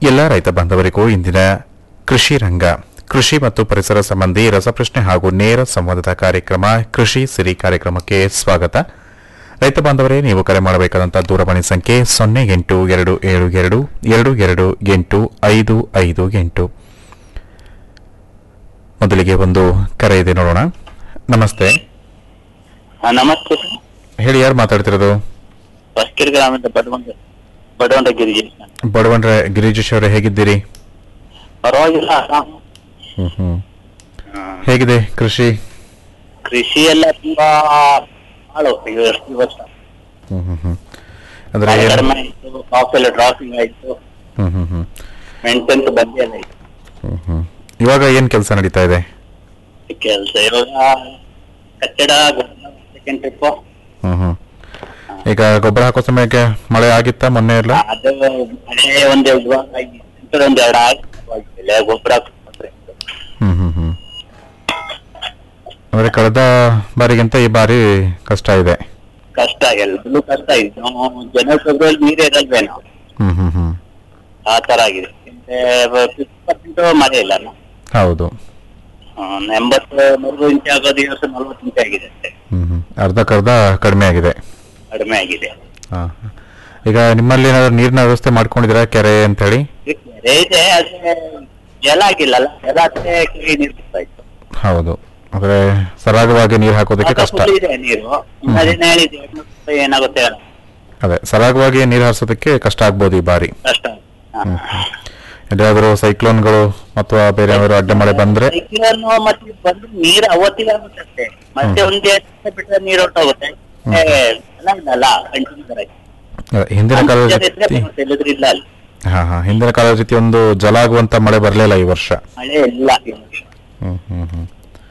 ಎಲ್ಲ ರೈತ ಬಾಂಧವರಿಗೂ ಇಂದಿನ ಕೃಷಿ ರಂಗ ಕೃಷಿ ಮತ್ತು ಪರಿಸರ ಸಂಬಂಧಿ ರಸಪ್ರಶ್ನೆ ಹಾಗೂ ನೇರ ಸಂವಾದದ ಕಾರ್ಯಕ್ರಮ ಕೃಷಿ ಸಿರಿ ಕಾರ್ಯಕ್ರಮಕ್ಕೆ ಸ್ವಾಗತ ರೈತ ಬಾಂಧವರೇ ನೀವು ಕರೆ ಮಾಡಬೇಕಾದಂತಹ ದೂರವಾಣಿ ಸಂಖ್ಯೆ ಸೊನ್ನೆ ಎಂಟು ಎರಡು ಏಳು ಎರಡು ಎರಡು ಎರಡು ಎಂಟು ಐದು ಐದು ಎಂಟು ಮೊದಲಿಗೆ ಒಂದು ಕರೆ ಇದೆ ನೋಡೋಣ ನಮಸ್ತೆ ಹಾ, ನಮಸ್ತೆ ಸರ್ ಹೇಳಿ ಯಾರು ಮಾತಾಡ್ತಿರೋದು ಹೊಸಕೆರೆ ಗ್ರಾಮದ ಬಡವಂಡ ಬಡವಂಡ ಗಿರಿಜಿ ಬಡವಣ್ರ ಗಿರಿಜೇಶ್ ಅವರೇ ಹೇಗಿದ್ದೀರಿ ಪರವಾಗಿಲ್ಲ ಆರಾಮ್. ಹ್ಮ್ ಹ್ಮ್ ಹೇಗಿದೆ ಕೃಷಿ ಕೃಷಿ ಎಲ್ಲ ತುಂಬಾ ಹಾಳು ಈ ವರ್ಷ- ಈ ವರ್ಷ ಹ್ಮ್ ಹ್ಮ್ ಹ್ಮ್ ಅಂದ್ರೆ ಮಳೆ ಏನು- ಕಡಿಮೆ ಆಯ್ತು ಕಾಫ್ ಎಲ್ಲ ಡ್ರಾಪಿಂಗ್ ಆಯ್ತು ಹ್ಮ್ ಹ್ಮ್ ಹ್ಮ್ ಮೆಂಟೆಂಟ್ ಬಂದೇ ಇಲ್ಲ ಆಯ್ತು ಹ್ಮ್ ಹ್ಮ್ ಇವಾಗ ಏನ್ ಕೆಲಸ ನಡೀತಾ ಇದೆ ಕೆಲಸ ಇವಾಗ ಕಟ್ಟಡ ಸೆಕೆಂಡ್ ಟ್ರಿಪ್ ಹ್ಮ್ ಹ್ಮ್ ಈಗ ಗೊಬ್ಬರ ಹಾಕೋ ಸಮಯಕ್ಕೆ ಮಳೆ ಆಗಿತ್ತಾ ಮೊನ್ನೆ ಎಲ್ಲ ಅದು ಮಳೆ ಒಂದ್ ಇವಾಗ ಆಗಿದೆ ಒಂದ್ ಎರಡು ಆಗಿದೆ ಗೊಬ್ಬರ ಹಾಕ್ಕೊಂಡ್ರೆ ಹ್ಮ್ ಹ್ಮ್ ಹ್ಮ್ ಅಂದ್ರೆ ಕಳೆದ ಬಾರಿಗಿಂತ ಈ ಬಾರಿ ಕಷ್ಟ ಇದೆ ಕಷ್ಟ ಎಲ್ಲೂ ಕಷ್ಟ ಆಗಿದೆ ಜನವರಿ ಫೆಬ್ರವರಿ ನೀರೇ ಇರಲ್ವೇನೋ ಹ್ಮ್ ಹ್ಮ್ ಹ್ಮ್ ಆ ತರ ಆಗಿದೆ ಫಿಫ್ಟಿ ಪರ್ಸೆಂಟ್ ಮಳೆ ಇಲ್ಲ ಅಲ್ಲ? ಹೌದು ಹ್ಮ್, ಎಂಬತ್ತು ಮೂರು ಇಂಚ್ ಆಗೋ ದಿವಸ ನಲ್ವತ್ತು ಇಂಚ್ ಆಗಿದೆ ಅಷ್ಟೇ ಹ್ಮ್ ಹ್ಮ್ ಅರ್ಧಕ್ಕರ್ಧ ಕಡಿಮೆ ಆಗಿದೆ ಕಡಿಮೆ ಆಗಿದೆ ಹಾ ಈಗ ನಿಮ್ಮಲ್ಲಿ ಏನಾದ್ರು ನೀರಿನ ವ್ಯವಸ್ಥೆ ಮಾಡ್ಕೊಂಡಿದ್ದೀರಾ ಕೆರೆ ಅಂತ ಹೇಳಿ ಕೆರೆ ಇದೆ ಆದ್ರೆ ಜಲ ಆಗಿಲ್ಲಲ್ಲ ಜಲ ಆದ್ರೆ ಕೆರೆ ನೀರು ಬರ್ತಾ ಇತ್ತು ಹೌದು ಅಂದ್ರೆ ಸರಾಗವಾಗಿ ನೀರು ಹಾಕೋದಕ್ಕೆ ಕಷ್ಟ full ಇದೆ ನೀರು ಅದನ್ನ ಹೇಳಿದೆ ಎರಡು ವರ್ಷ ಏನಾಗುತ್ತೆ ಹೇಳು. ಅದೇ ಸರಾಗವಾಗಿ ನೀರು ಹಾರಿಸೋದಕ್ಕೆ ಕಷ್ಟ ಆಗ್ಬೋದು ಈ ಬಾರಿ ಕಷ್ಟ ಹಾ. ಎಲ್ಲಿಯಾದರೂ ಸೈಕ್ಲೋನ್ಗಳು ಅಥವಾ ಬೇರೆ ಏನಾದ್ರು ಅಡ್ಡ ಮಳೆ ಬಂದ್ರೆ ಸೈಕ್ಲೋನ್ ಮತ್ತೆ ಬಂದ್ರೆ ನೀರು ಅವತ್ತಿಗೆ ಆಗುತ್ತೆ ಅಷ್ಟೇ ಮತ್ತೆ ಹ್ಮ್. ಒಂದ್ ಎರಡು ದಿವಸ ಬಿಟ್ಟರೆ ನೀರು ಹೊರಟೋಗುತ್ತೆ ಹ್ಮ್. ಎಲ್ಲ ಇದಲ್ಲ ಕಂಟಿನ್ಯೂ ಬರಕ್ಕೆ ಅದೇ, ಹಿಂದಿನ ಕಾಲದ ಇದ್ರೆ ರೀತಿ ಬರುತ್ತೆ, ಇಲ್ಲದ್ರೆ ಇಲ್ಲ ಅಲ್ಲಿ ಹಾ ಹಾ ಹಿಂದಿನ ಕಾಲದ ರೀತಿ ಒಂದು ಜಲ ಆಗುವಂತ ಮಳೆ ಬರಲಿಲ್ಲ ಈ ವರ್ಷ ಮಳೆ ಇಲ್ಲ ಈ ವರ್ಷ. ಹ್ಮ್ ಹ್ಮ್ ಹ್ಮ್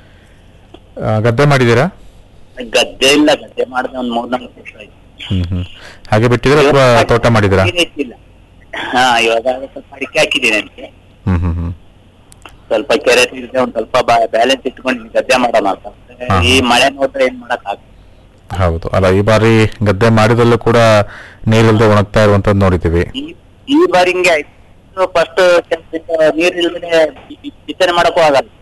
ಆ, ಗದ್ದೆ ಮಾಡಿದ್ದೀರಾ ಗದ್ದೆ ಇಲ್ಲ ಗದ್ದೆ ಮಾಡಿದ್ರೆ ಒಂದ್ ಮೂರ್ನಾಲ್ಕು ವರ್ಷ ಆಯ್ತು ಹ್ಮ್ ಹ್ಮ್ ಹಾಗೆ ಬಿಟ್ಟಿದ್ದೀರಾ ಅಥವಾ ತೋಟ ಮಾಡಿದ್ದೀರಾ ನೀರೇ ಇಟ್ಟಿಲ್ಲ. ಹಾ ಇವಾಗ ಸ್ವಲ್ಪ ಅಡಿಕೆ ಹಾಕಿದ್ದೀನಿ ಅದಕ್ಕೆ ಹ್ಮ್ ಹ್ಮ್ ಹ್ಮ್ ಸ್ವಲ್ಪ ಕೆರೆ ನೀರಿದೆ ಒಂದ್ ಸ್ವಲ್ಪ ಬ್ಯಾಲೆನ್ಸ್ ಇಟ್ಕೊಂಡು ಗದ್ದೆ ಮಾಡೋಣ ಅಂತ ಹಾ. ಈ ಮಳೆ ನೋಡ್ರೆ ಏನ್ ಮಾಡಕ್ ಆಗ್ತದೆ ಹೌದು ಅಲ್ಲ ಈ ಬಾರಿ ಗದ್ದೆ ಮಾಡಿದಲ್ಲೂ ಕೂಡ ನೀರಿಲ್ಲದೆ ಒಣಗ್ತಾ ಇರುವಂತದ್ದು ನೋಡಿದ್ದೀವಿ ಈ ಈ ಬಾರಿ ಹಿಂಗೆ ಆಯ್ತು ಫಸ್ಟ್ ನೀರ್ ಇಲ್ದೇ ಬಿತ್ತನೆ ಮಾಡಕ್ಕೂ ಆಗಲ್ಲ